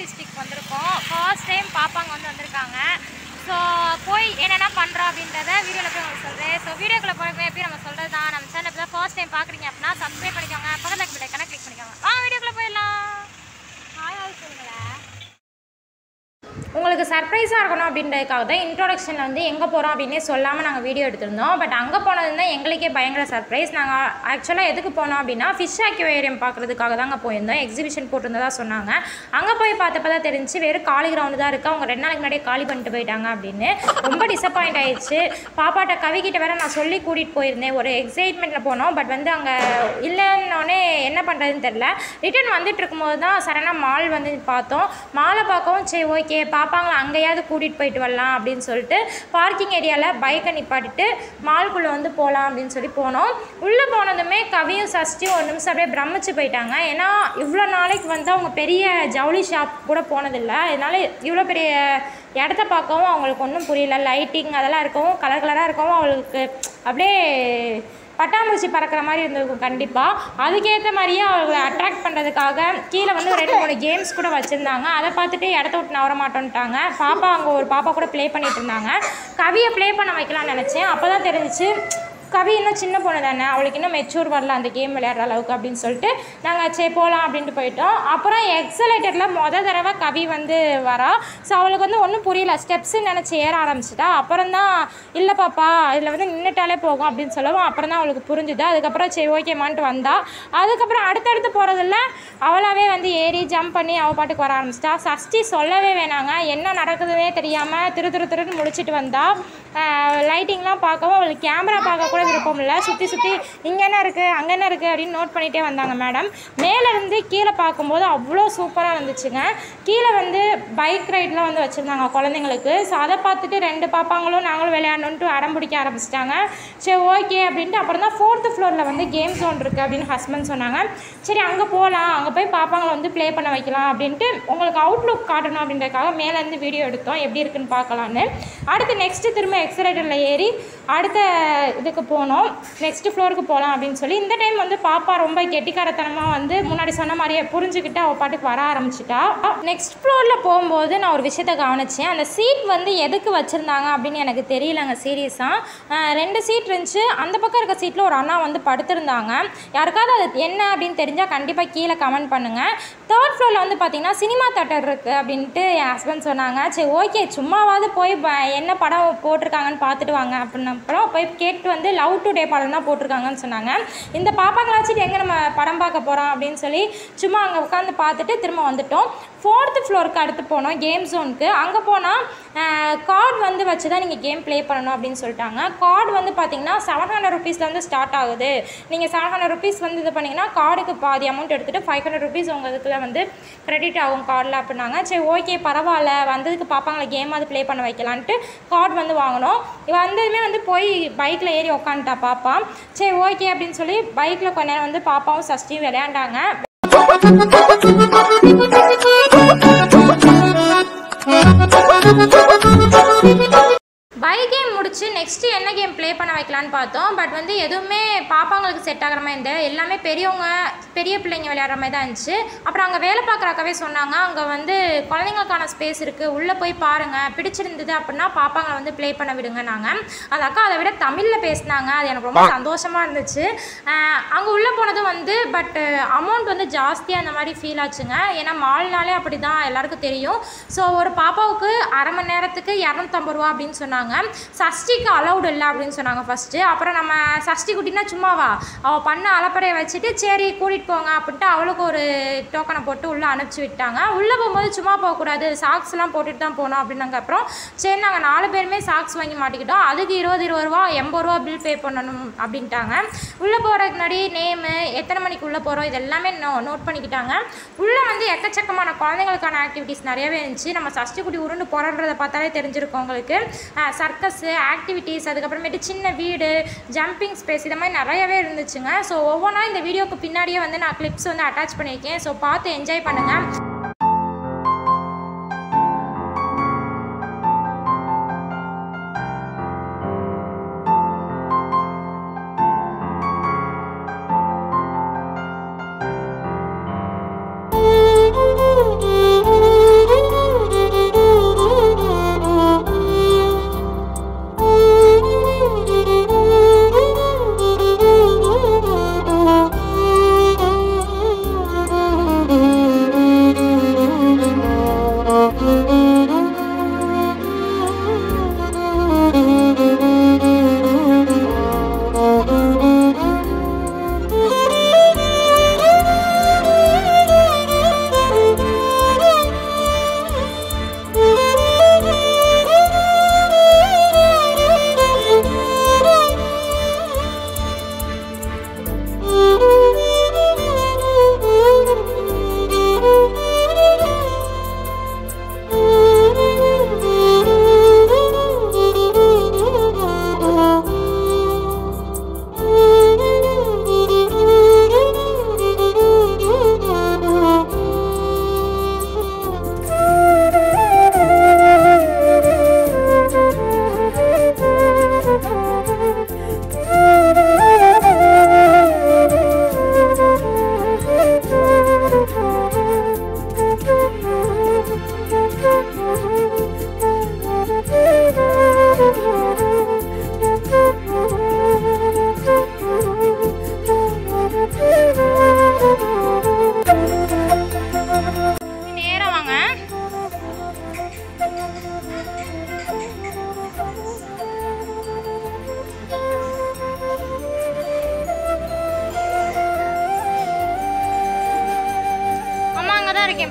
district வந்திருக்கோம் first time பாப்பாங்க வந்து வந்திருக்காங்க ஸோ போய் என்னென்ன பண்ணுறோம் அப்படின்றத வீடியோவில் போய் உங்களுக்கு சொல்கிறேன் ஸோ வீடியோக்குள்ளே போய் எப்படி நம்ம சொல்கிறது தான் நம்ம சேனல் இப்போ ஃபர்ஸ்ட் டைம் பார்க்குறீங்க அப்படின்னா சப்ஸ்கிரைப் பண்ணிக்கோங்க பக்கத்தில் இருக்க கணக்கு கிளிக் பண்ணிக்கோங்க ஆ வீடியோக்குள்ளே போயிடலாம் ஹாய் ஹாய் சொல்லுங்களேன் உங்களுக்கு சர்ப்ரைஸாக இருக்கணும் அப்படின்றதுக்காக தான் இன்ட்ரோடக்ஷனில் வந்து எங்கே போகிறோம் அப்படின்னே சொல்லாமல் நாங்கள் வீடியோ எடுத்திருந்தோம் பட் அங்கே போனது தான் எங்களுக்கே பயங்கர சர்ப்ரைஸ் நாங்கள் ஆக்சுவலாக எதுக்கு போனோம் அப்படின்னா ஃபிஷ் அக்வேரியம் பார்க்குறதுக்காக தாங்க போயிருந்தோம் எக்ஸிபிஷன் போட்டிருந்ததா சொன்னாங்க அங்கே போய் பார்த்தப்ப தான் தெரிஞ்சு வெறும் காலி கிரவுண்டு தான் இருக்குது அவங்க ரெண்டு நாளைக்கு முன்னாடியே காலி பண்ணிட்டு போயிட்டாங்க அப்படின்னு ரொம்ப டிசப்பாயிண்ட் ஆயிடுச்சு பாப்பாட்ட கவிக்கிட்ட வேற நான் சொல்லி கூட்டிகிட்டு போயிருந்தேன் ஒரு எக்ஸைட்மெண்ட்டில் போனோம் பட் வந்து அங்கே இல்லைன்னொடனே என்ன பண்ணுறதுன்னு தெரில ரிட்டர்ன் வந்துட்டு இருக்கும்போது தான் சடனாக மால் வந்து பார்த்தோம் மாலை பார்க்கவும் சரி ஓகே பாப்பாங்களை அங்கேயாவது கூட்டிகிட்டு போயிட்டு வரலாம் அப்படின்னு சொல்லிட்டு பார்க்கிங் ஏரியாவில் பைக்கை நிப்பாட்டிட்டு மால்குள்ளே வந்து போகலாம் அப்படின்னு சொல்லி போனோம் உள்ளே போனதுமே கவியும் சஷ்டியும் ஒரு நிமிஷம் அப்படியே பிரமிச்சு போயிட்டாங்க ஏன்னா இவ்வளோ நாளைக்கு வந்து அவங்க பெரிய ஜவுளி ஷாப் கூட போனதில்லை அதனால இவ்வளோ பெரிய இடத்த பார்க்கவும் அவங்களுக்கு ஒன்றும் புரியல லைட்டிங் அதெல்லாம் இருக்கவும் கலர் கலராக இருக்கவும் அவங்களுக்கு அப்படியே பட்டாம்பூச்சி பறக்கிற மாதிரி இருந்திருக்கும் கண்டிப்பாக அதுக்கேற்ற மாதிரியே அவங்களை அட்ராக்ட் பண்ணுறதுக்காக கீழே வந்து ரெண்டு மூணு கேம்ஸ் கூட வச்சுருந்தாங்க அதை பார்த்துட்டு இடத்த விட்டு நவர மாட்டோன்ட்டாங்க பாப்பா அங்கே ஒரு பாப்பா கூட ப்ளே பண்ணிட்டு இருந்தாங்க கவியை ப்ளே பண்ண வைக்கலாம்னு நினச்சேன் அப்போ தான் தெரிஞ்சிச்சு கவி இன்னும் சின்ன பொண்ணு தானே அவளுக்கு இன்னும் மெச்சூர் வரல அந்த கேம் விளையாடுற அளவுக்கு அப்படின்னு சொல்லிட்டு நாங்கள் சரி போகலாம் அப்படின்ட்டு போயிட்டோம் அப்புறம் எக்ஸலேட்டரில் மொதல் தடவை கவி வந்து வரா ஸோ அவளுக்கு வந்து ஒன்றும் புரியல ஸ்டெப்ஸு நினச்சி ஏற ஆரம்பிச்சிட்டா அப்புறம் தான் இல்லை பாப்பா இதில் வந்து நின்றுட்டாலே போகும் அப்படின்னு சொல்லவும் அப்புறம் தான் அவளுக்கு புரிஞ்சுது அதுக்கப்புறம் சரி ஓகேமான்ட்டு வந்தா அதுக்கப்புறம் அடுத்தடுத்து போகிறதில்ல அவளாவே வந்து ஏறி ஜம்ப் பண்ணி அவள் பாட்டுக்கு வர ஆரம்பிச்சிட்டா சஷ்டி சொல்லவே வேணாங்க என்ன நடக்குதுன்னே தெரியாமல் திரு திரு திருன்னு முடிச்சிட்டு வந்தா லைட்டிங்லாம் பார்க்கவும் அவளுக்கு கேமரா பார்க்க கூட விருப்பம் இல்லை சுற்றி சுற்றி இங்கே என்ன இருக்குது அங்கே என்ன இருக்குது அப்படின்னு நோட் பண்ணிகிட்டே வந்தாங்க மேடம் மேலேருந்து கீழே பார்க்கும்போது அவ்வளோ சூப்பராக இருந்துச்சுங்க கீழே வந்து பைக் ரைட்லாம் வந்து வச்சுருந்தாங்க குழந்தைங்களுக்கு ஸோ அதை பார்த்துட்டு ரெண்டு பாப்பாங்களும் நாங்களும் விளையாடணுன்ட்டு அடம் பிடிக்க ஆரம்பிச்சிட்டாங்க சரி ஓகே அப்படின்ட்டு அப்புறம் தான் ஃபோர்த்து ஃப்ளோரில் வந்து கேம் ஜோன் இருக்குது அப்படின்னு ஹஸ்பண்ட் சொன்னாங்க சரி அங்கே போகலாம் அங்கே போய் பாப்பாங்களை வந்து ப்ளே பண்ண வைக்கலாம் அப்படின்ட்டு உங்களுக்கு அவுட்லுக் காட்டணும் அப்படின்றதுக்காக மேலேருந்து வீடியோ எடுத்தோம் எப்படி இருக்குன்னு பார்க்கலான்னு அடுத்து நெக்ஸ்ட்டு திரும்ப எக்ஸலேட்டரில் ஏறி அடுத்த இதுக்கு போனோம் நெக்ஸ்ட் ஃப்ளோருக்கு போகலாம் அப்படின்னு சொல்லி இந்த டைம் வந்து பாப்பா ரொம்ப கெட்டிக்காரத்தனமாக வந்து முன்னாடி சொன்ன மாதிரியே புரிஞ்சுக்கிட்டு அவள் பாட்டுக்கு வர ஆரம்பிச்சிட்டா நெக்ஸ்ட் ஃப்ளோரில் போகும்போது நான் ஒரு விஷயத்தை கவனிச்சேன் அந்த சீட் வந்து எதுக்கு வச்சுருந்தாங்க அப்படின்னு எனக்கு தெரியலங்க சீரியஸாக ரெண்டு சீட் இருந்துச்சு அந்த பக்கம் இருக்க சீட்டில் ஒரு அண்ணா வந்து படுத்திருந்தாங்க யாருக்காவது அது என்ன அப்படின்னு தெரிஞ்சால் கண்டிப்பாக கீழே கமெண்ட் பண்ணுங்கள் தேர்ட் ஃப்ளோரில் வந்து பார்த்தீங்கன்னா சினிமா தேட்டர் இருக்குது அப்படின்ட்டு என் ஹஸ்பண்ட் சொன்னாங்க சரி ஓகே சும்மாவாவது போய் ப- என்ன படம் போட்டிருக்காங்கன்னு பார்த்துட்டு வாங்க அப்படின்னு அப்புறம் போய் கேட்டு வந்து லவ் டுடே படம் தான் போட்டிருக்காங்கன்னு சொன்னாங்க இந்த பாப்பாங்களை வச்சுட்டு எங்கே நம்ம படம் பார்க்க போகிறோம் அப்படின்னு சொல்லி சும்மா அங்கே உட்காந்து பார்த்துட்டு திரும்ப வந்துட்டோம் ஃபோர்த்து ஃப்ளோருக்கு அடுத்து போனோம் கேம் ஜோனுக்கு அங்கே போனால் கார்டு வந்து வச்சு தான் நீங்கள் கேம் ப்ளே பண்ணணும் அப்படின்னு சொல்லிட்டாங்க கார்டு வந்து பார்த்தீங்கன்னா செவன் ஹண்ட்ரட் ருபீஸ்லேருந்து ஸ்டார்ட் ஆகுது நீங்கள் செவன் ஹண்ட்ரட் ருபீஸ் வந்து இது பண்ணிங்கன்னா கார்டுக்கு பாதி அமௌண்ட் எடுத்துகிட்டு ஃபைவ் ஹண்ட்ரட் ருபீஸ் உங்கள் இதுக்குள்ள வந்து கிரெடிட் ஆகும் கார்டில் அப்படின்னாங்க சரி ஓகே பரவாயில்ல வந்ததுக்கு பாப்பாங்களை கேம் அது ப்ளே பண்ண வைக்கலான்ட்டு கார்டு வந்து வாங்கினோம் வந்ததுமே வந்து போய் பைக்கில் ஏறி உக்காந்துட்டா பாப்பா சரி ஓகே அப்படின்னு சொல்லி பைக்கில் கொஞ்ச நேரம் வந்து பாப்பாவும் சஷ்டியும் விளையாண்டாங்க பை கேம் முடிச்சு நெக்ஸ்ட்டு என்ன கேம் ப்ளே பண்ண வைக்கலான்னு பார்த்தோம் பட் வந்து எதுவுமே பாப்பாங்களுக்கு செட் ஆகிற மாதிரி இல்லை எல்லாமே பெரியவங்க பெரிய பிள்ளைங்க விளையாடுற மாதிரி தான் இருந்துச்சு அப்புறம் அங்கே வேலை பார்க்குற அக்காவே சொன்னாங்க அங்கே வந்து குழந்தைங்களுக்கான ஸ்பேஸ் இருக்குது உள்ளே போய் பாருங்கள் பிடிச்சிருந்தது அப்படின்னா பாப்பாங்களை வந்து ப்ளே பண்ண விடுங்க நாங்கள் அந்த அக்கா அதை விட தமிழில் பேசினாங்க அது எனக்கு ரொம்ப சந்தோஷமாக இருந்துச்சு அங்கே உள்ளே போனதும் வந்து பட் அமௌண்ட் வந்து ஜாஸ்தியாக அந்த மாதிரி ஃபீல் ஆச்சுங்க ஏன்னா மால்னாலே அப்படி தான் எல்லாருக்கும் தெரியும் ஸோ ஒரு பாப்பாவுக்கு அரை மணி நேரத்துக்கு இரநூத்தம்பது ரூபா அப்படின்னு சொன்னாங்க சஷ்டிக்கு அலௌடு இல்லை அப்படின்னு சொன்னாங்க ஃபஸ்ட்டு அப்புறம் நம்ம சஷ்டி குட்டினா சும்மாவா அவள் பண்ண அலப்பறையை வச்சுட்டு சரி கூட்டிகிட்டு போங்க அப்படின்ட்டு அவளுக்கு ஒரு டோக்கனை போட்டு உள்ளே அனுப்பிச்சி விட்டாங்க உள்ளே போகும்போது சும்மா போகக்கூடாது சாக்ஸ்லாம் போட்டுட்டு தான் போகணும் அப்படின்னாங்க அப்புறம் சரி நாங்கள் நாலு பேருமே சாக்ஸ் வாங்கி மாட்டிக்கிட்டோம் அதுக்கு இருபது இருபது ரூபா எண்பது ரூபா பில் பே பண்ணணும் அப்படின்ட்டாங்க உள்ளே போகிறதுக்கு முன்னாடி நேமு எத்தனை மணிக்கு உள்ளே போகிறோம் இது எல்லாமே நோ நோட் பண்ணிக்கிட்டாங்க உள்ளே வந்து எக்கச்சக்கமான குழந்தைங்களுக்கான ஆக்டிவிட்டீஸ் நிறையவே இருந்துச்சு நம்ம சஷ்டி குட்டி உருண்டு போராடுறத பார்த்தாலே தெரிஞ்சிருக்கும் உங்களுக்கு சர்க்கஸு ஆக்டிவிட்டீஸ் அதுக்கப்புறமேட்டு சின்ன வீடு ஜம்பிங் ஸ்பேஸ் இது மாதிரி நிறையவே இருந்துச்சுங்க ஸோ ஒவ்வொன்றா இந்த வீடியோக்கு பின்னாடியே வந்து நான் கிளிப்ஸ் வந்து அட்டாச் பண்ணியிருக்கேன் ஸோ பார்த்து என்ஜாய் பண்ணுங்கள்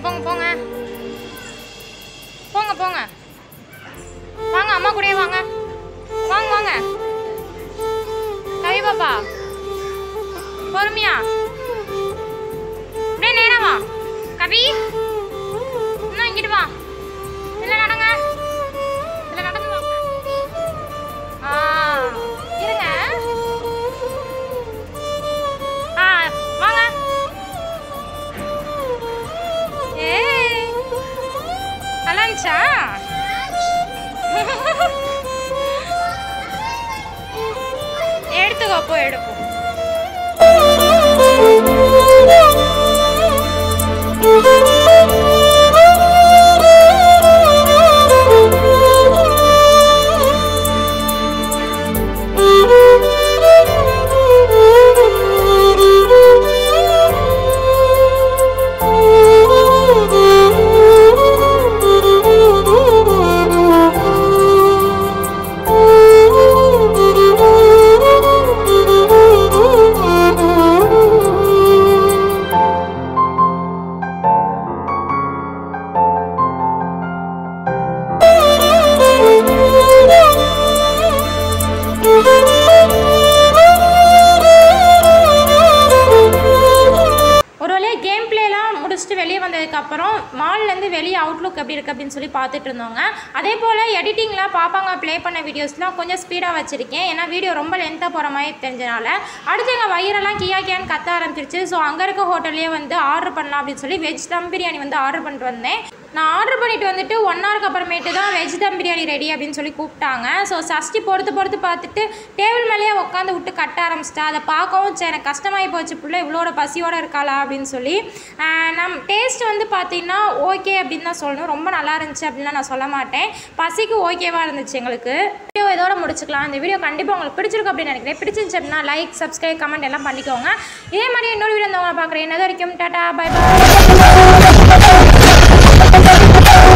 போங்க போங்க போங்க போங்க வாங்க அம்மா கூடயே வாங்க வாங்க வாங்க கவி பாப்பா பொறுமையா அப்படியே நேரா வா கவி இன்னும் இங்கிட்டு வா இல்லை நடங்க இல்லை நடந்து வாங்க ஆ இருங்க ஆ வாங்க ஏய் நல்லா இருந்துச்சா எடுத்துக்கோ போ எடுப்போம் ஒரு வழியாக கேம் பிளேலாம் முடிச்சுட்டு வெளியே வந்ததுக்கப்புறம் மால்லேருந்து வெளியே அவுட்லுக் எப்படி இருக்குது அப்படின்னு சொல்லி பார்த்துட்டு இருந்தோங்க அதே போல் எடிட்டிங்கில் பாப்பாங்க ப்ளே பண்ண வீடியோஸ்லாம் கொஞ்சம் ஸ்பீடாக வச்சுருக்கேன் ஏன்னா வீடியோ ரொம்ப லென்த்தாக போகிற மாதிரி தெரிஞ்சனால அடுத்து எங்கள் வயிறெல்லாம் கியா கியான்னு கத்த ஆரம்பிச்சிருச்சு ஸோ அங்கே இருக்க ஹோட்டல்லே வந்து ஆர்டர் பண்ணலாம் அப்படின்னு சொல்லி வெஜ் தம் பிரியாணி வந்து ஆர்டர் பண்ணிட்டு வந்தேன் நான் ஆர்டர் பண்ணிட்டு வந்துட்டு ஒன் ஹவருக்கு அப்புறமேட்டு தான் வெஜ் தம் பிரியாணி ரெடி அப்படின்னு சொல்லி கூப்பிட்டாங்க ஸோ சஷ்டி பொறுத்து பொறுத்து பார்த்துட்டு டேபிள் மேலேயே உட்காந்து விட்டு கட்ட ஆரம்பிச்சிட்டா அதை பார்க்கவும் சரி எனக்கு கஷ்டமாகி போச்சு புள்ள இவ்வளோட பசியோட இருக்காளா அப்படின்னு சொல்லி ஆஹ் நம் டேஸ்ட் வந்து பார்த்தீங்கன்னா ஓகே அப்படின்னு தான் சொல்லணும் ரொம்ப நல்லா இருந்துச்சு அப்படின்லாம் நான் சொல்ல மாட்டேன் பசிக்கு ஓகேவாக இருந்துச்சு எங்களுக்கு வீடியோ இதோட முடிச்சுக்கலாம் இந்த வீடியோ கண்டிப்பாக உங்களுக்கு பிடிச்சிருக்கும் அப்படின்னு நினைக்கிறேன் பிடிச்சிருந்துச்சு அப்படின்னா லைக் சப்ஸ்கிரைப் கமெண்ட் எல்லாம் பண்ணிக்கோங்க இதே மாதிரி இன்னொரு வீடியோ வந்து உங்களை பார்க்குறேன் என்னது வரைக்கும் டாட்டா பை பை